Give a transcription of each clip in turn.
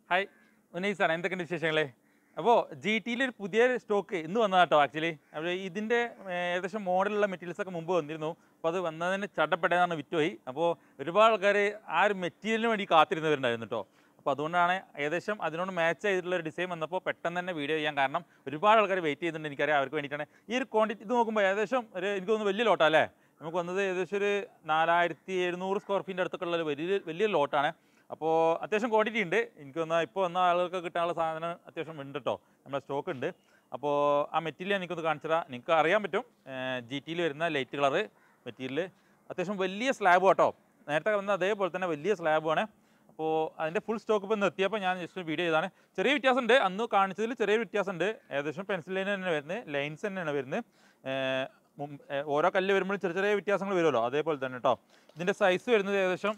Hi ഉന്നയിസാണ് എന്തൊക്കെയുണ്ട് വിശേഷങ്ങളെ അപ്പോൾ G ടിയിൽ ഒരു പുതിയ സ്റ്റോക്ക് ഇന്ന് വന്നതാട്ടോ ആക്ച്വലി അപ്പോൾ ഇതിൻ്റെ ഏകദേശം മോഡലുള്ള മെറ്റീരിയൽസ് ഒക്കെ മുമ്പ് വന്നിരുന്നു അപ്പോൾ അത് വന്നതിന് ചടപ്പെട്ടതാണ് വിറ്റുപോയി അപ്പോൾ ഒരുപാട് ആൾക്കാർ ആ ഒരു മെറ്റീരിയലിന് വേണ്ടി കാത്തിരുന്നവരുണ്ടായിരുന്നു കേട്ടോ അപ്പോൾ അതുകൊണ്ടാണ് ഏകദേശം അതിനോട് മാച്ച് ചെയ്തിട്ടുള്ള ഒരു ഡിസൈൻ വന്നപ്പോൾ പെട്ടെന്ന് തന്നെ വീഡിയോ ചെയ്യാൻ കാരണം ഒരുപാട് ആൾക്കാർ വെയിറ്റ് ചെയ്യുന്നുണ്ട് എനിക്കറിയാം അവർക്ക് വേണ്ടിയിട്ടാണ് ഈ ഒരു ക്വാണ്ടിറ്റി ഇത് നോക്കുമ്പോൾ ഏകദേശം ഒരു എനിക്ക് തോന്നുന്നു വലിയ ലോട്ടാ അല്ലേ നമുക്ക് വന്നത് ഏകദേശം ഒരു നാലായിരത്തി എഴുന്നൂറ് സ്ക്വയർ ഫീറ്റിൻ്റെ അടുത്തൊക്കെ ഉള്ള ഒരു വലിയ വലിയ ലോട്ടാണ് അപ്പോൾ അത്യാവശ്യം ക്വാണ്ടിറ്റി ഉണ്ട് എനിക്ക് വന്നാൽ ഇപ്പോൾ വന്ന ആളുകൾക്ക് കിട്ടാനുള്ള സാധനം അത്യാവശ്യം ഉണ്ട് കേട്ടോ നമ്മുടെ സ്റ്റോക്ക് ഉണ്ട് അപ്പോൾ ആ മെറ്റീരിയൽ എനിക്കൊന്ന് കാണിച്ചു തരാം നിങ്ങൾക്ക് അറിയാൻ പറ്റും ജി ടിയിൽ വരുന്ന ലൈറ്റ് കളറ് മെറ്റീരിയൽ അത്യാവശ്യം വലിയ സ്ലാബ് കേട്ടോ നേരത്തെ വന്ന അതേപോലെ തന്നെ വലിയ സ്ലാബാണ് അപ്പോൾ അതിൻ്റെ ഫുൾ സ്റ്റോക്ക് ഇപ്പോൾ ഇന്ന് എത്തിയപ്പോൾ ഞാൻ ജസ്റ്റ് വീഡിയോ ചെയ്താണ് ചെറിയ വ്യത്യാസമുണ്ട് അന്ന് കാണിച്ചതിൽ ചെറിയ വ്യത്യാസമുണ്ട് ഏകദേശം പെൻസിൽ ലൈൻ തന്നെ വരുന്നത് ലൈൻസ് തന്നെയാണ് വരുന്നത് ഏർ മുമ്പ് ഏർ ഓരോ കല്ല് വരുമ്പോഴും ചെറിയ ചെറിയ വ്യത്യാസങ്ങൾ വരുമല്ലോ അതേപോലെ തന്നെ കേട്ടോ ഇതിൻ്റെ സൈസ് വരുന്നത് ഏകദേശം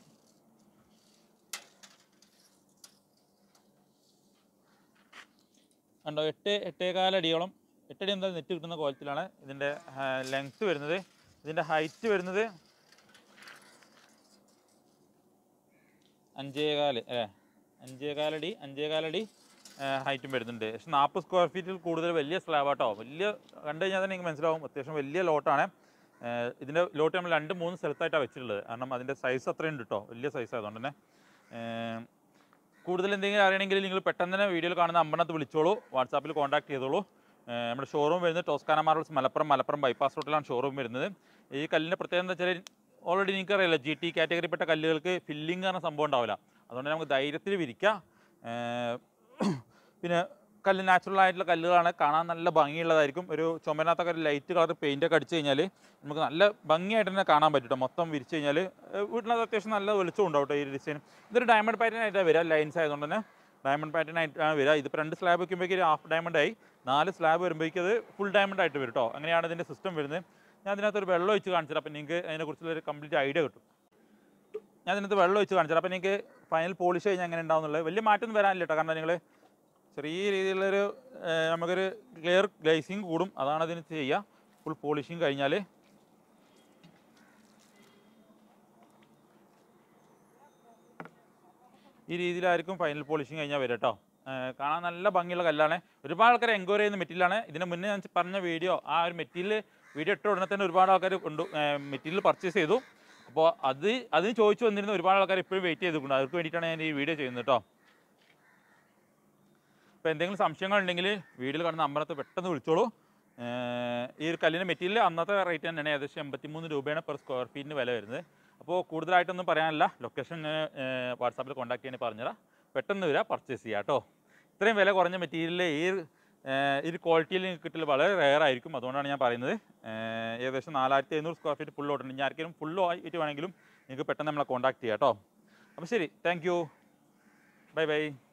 കണ്ടോ എട്ട് എട്ടേകാല അടിയോളം എട്ടടി എന്താ നെറ്റ് കിട്ടുന്ന കോലത്തിലാണ് ഇതിൻ്റെ ലെങ്ത്ത് വരുന്നത് ഇതിൻ്റെ ഹൈറ്റ് വരുന്നത് അഞ്ചേകാല് അല്ലേ അഞ്ചേകാലടി അഞ്ചേകാലടി ഹൈറ്റും വരുന്നുണ്ട് പക്ഷെ നാൽപ്പത് സ്ക്വയർ ഫീറ്റിൽ കൂടുതൽ വലിയ സ്ലാബ് ആട്ടോ വലിയ കണ്ടു കഴിഞ്ഞാൽ തന്നെ നിങ്ങൾക്ക് മനസ്സിലാവും അത്യാവശ്യം വലിയ ലോട്ടാണ് ഇതിൻ്റെ ലോട്ട് നമ്മൾ രണ്ട് മൂന്ന് സ്ഥലത്തായിട്ടാണ് വെച്ചിട്ടുള്ളത് കാരണം അതിൻ്റെ സൈസ് അത്രയും ഉണ്ട് കേട്ടോ വലിയ സൈസ് ആയതുകൊണ്ട് തന്നെ ഏർ കൂടുതൽ എന്തെങ്കിലും അറിയണമെങ്കിൽ നിങ്ങൾ പെട്ടെന്ന് തന്നെ വീഡിയോയിൽ കാണുന്ന അമ്പണത്ത് വിളിച്ചോളൂ വാട്സാപ്പിൽ കോൺടാക്ട് ചെയ്തോളൂ ഏർ നമ്മുടെ ഷോറൂം വരുന്നത് Toscana marbles Malappuram Malappuram bypass റോഡിലാണ് ഷോറൂം വരുന്നത് ഈ കല്ലിൻ്റെ പ്രത്യേകത എന്താ വെച്ചാൽ ഓൾറെഡി നിങ്ങൾക്ക് അറിയില്ല ജി ടി കാറ്റഗറിപ്പെട്ട കല്ലുകൾക്ക് ഫില്ലിംഗ് എന്ന സംഭവം ഉണ്ടാവില്ല അതുകൊണ്ട് നമുക്ക് ധൈര്യത്തിൽ വിരിക്കാം ഏർ പിന്നെ കല്ല് നാച്ചുറൽ ആയിട്ടുള്ള കല്ലുകളാണ് കാണാൻ നല്ല ഭംഗിയുള്ളതായിരിക്കും ഒരു ചുമനകത്തൊക്കെ ഒരു ലൈറ്റ് കളർ പെയിൻ്റ് ഒക്കെ അടിച്ച് കഴിഞ്ഞാൽ നമുക്ക് നല്ല ഭംഗിയായിട്ട് തന്നെ കാണാൻ പറ്റും ട്ടോ. മൊത്തം വിരിച്ച് കഴിഞ്ഞാൽ വീട്ടിനകത്ത് അത്യാവശ്യം നല്ല വെളിച്ചം ഉണ്ടാവും ട്ടോ ഈ ഒരു ഡിസൈൻ ഇതൊരു ഡയമണ്ട് പാറ്റേൺ ആയിട്ടാണ് വരിക ലൈൻസ് ആയതുകൊണ്ട് തന്നെ ഡയമണ്ട് പാറ്റേൺ ആയിട്ടാണ് വരിക ഇതിപ്പോൾ രണ്ട് സ്ലാബ് വയ്ക്കുമ്പോഴേക്കും ഹാഫ് ഡയമണ്ട് ആയി നാല് സ്ലാബ് വരുമ്പോഴേക്കും അത് ഫുൾ ഡയമണ്ട് ആയിട്ട് വരും കേട്ടോ അങ്ങനെയാണ് ഇതിൻ്റെ സിസ്റ്റം വരുന്നത് ഞാൻ അതിനകത്ത് ഒരു വെള്ളം ഒഴിച്ച് കാണിച്ചത് അപ്പോൾ നിങ്ങൾക്ക് അതിനെക്കുറിച്ചുള്ള ഒരു കംപ്ലീറ്റ് ഐഡിയ കിട്ടും ഞാൻ ഇതിനകത്ത് വെള്ളം ഒഴിച്ച് കാണിച്ചത് അപ്പോൾ നിങ്ങൾക്ക് ഫൈനൽ പോളിഷ് കഴിഞ്ഞാൽ എങ്ങനെ ഉണ്ടാവും എന്നുള്ളത് വലിയ മാറ്റമൊന്നും വരാനില്ല കേട്ടോ കാരണം നിങ്ങൾ ചെറിയ രീതിയിലുള്ളൊരു ഏർ, നമുക്കൊരു ക്ലിയർ ഗ്ലേസിങ് കൂടും അതാണ് അതിന് ചെയ്യുക ഫുൾ പോളിഷിങ് കഴിഞ്ഞാൽ ഈ രീതിയിലായിരിക്കും ഫൈനൽ പോളിഷിങ് കഴിഞ്ഞാൽ വരും കേട്ടോ ഏർ, കാണാൻ നല്ല ഭംഗിയുള്ള കല്ലാണ് ഒരുപാട് ആൾക്കാർ എൻക്വയറി ചെയ്യുന്ന മെറ്റീരിയലാണ് ഇതിന് മുന്നേ ഞാൻ പറഞ്ഞ വീഡിയോ ആ ഒരു മെറ്റീരിയൽ വീഡിയോ ഇട്ട ഉടനെ തന്നെ ഒരുപാട് ആൾക്കാർ കൊണ്ട് മെറ്റീരിയൽ പർച്ചേസ് ചെയ്തു അപ്പോൾ അത് അതിന് ചോദിച്ചു വന്നിരുന്ന ഒരുപാട് ആൾക്കാർ ഇപ്പോഴും വെയിറ്റ് ചെയ്തിട്ടുണ്ട് അവർക്ക് വേണ്ടിയിട്ടാണ് ഞാൻ ഈ വീഡിയോ ചെയ്യുന്നത് കേട്ടോ അപ്പോൾ എന്തെങ്കിലും സംശയങ്ങൾ ഉണ്ടെങ്കിൽ വീഡിയോയിൽ കാണുന്ന നമ്പറത്ത് പെട്ടെന്ന് വിളിച്ചോളൂ ഏർ ഈ ഒരു കല്ലിൻ്റെ മെറ്റീരിയൽ അന്നത്തെ റേറ്റ് തന്നെയാണ് ഏകദേശം എൺപത്തിമൂന്ന് രൂപയാണ് പെർ സ്ക്വയർ ഫീറ്റിന് വില വരുന്നത് അപ്പോൾ കൂടുതലായിട്ടൊന്നും പറയാനില്ല ലൊക്കേഷൻ വാട്സാപ്പിൽ കോൺടാക്ട് ചെയ്യാൻ പറഞ്ഞുതരാം പെട്ടെന്ന് വരിക പർച്ചേസ് ചെയ്യുക കേട്ടോ ഇത്രയും വില കുറഞ്ഞ മെറ്റീരിയൽ ഈ ഒരു, ഏർ ഈ ഒരു ക്വാളിറ്റിയിൽ നിങ്ങൾക്ക് കിട്ടൽ വളരെ റെയർ ആയിരിക്കും അതുകൊണ്ടാണ് ഞാൻ പറയുന്നത് ഏർ ഏകദേശം നാലായിരത്തി എഴുന്നൂറ് സ്ക്വയർ ഫീറ്റ് ഫുൾ ഓട്ടുണ്ട് ഇനി ആർക്കെങ്കിലും ഫുള്ളോ ആയിട്ട് വേണമെങ്കിലും നിങ്ങൾക്ക് പെട്ടെന്ന് നമ്മളെ കോൺടാക്ട് ചെയ്യാം കേട്ടോ അപ്പോൾ ശരി താങ്ക് യു ബൈ ബൈ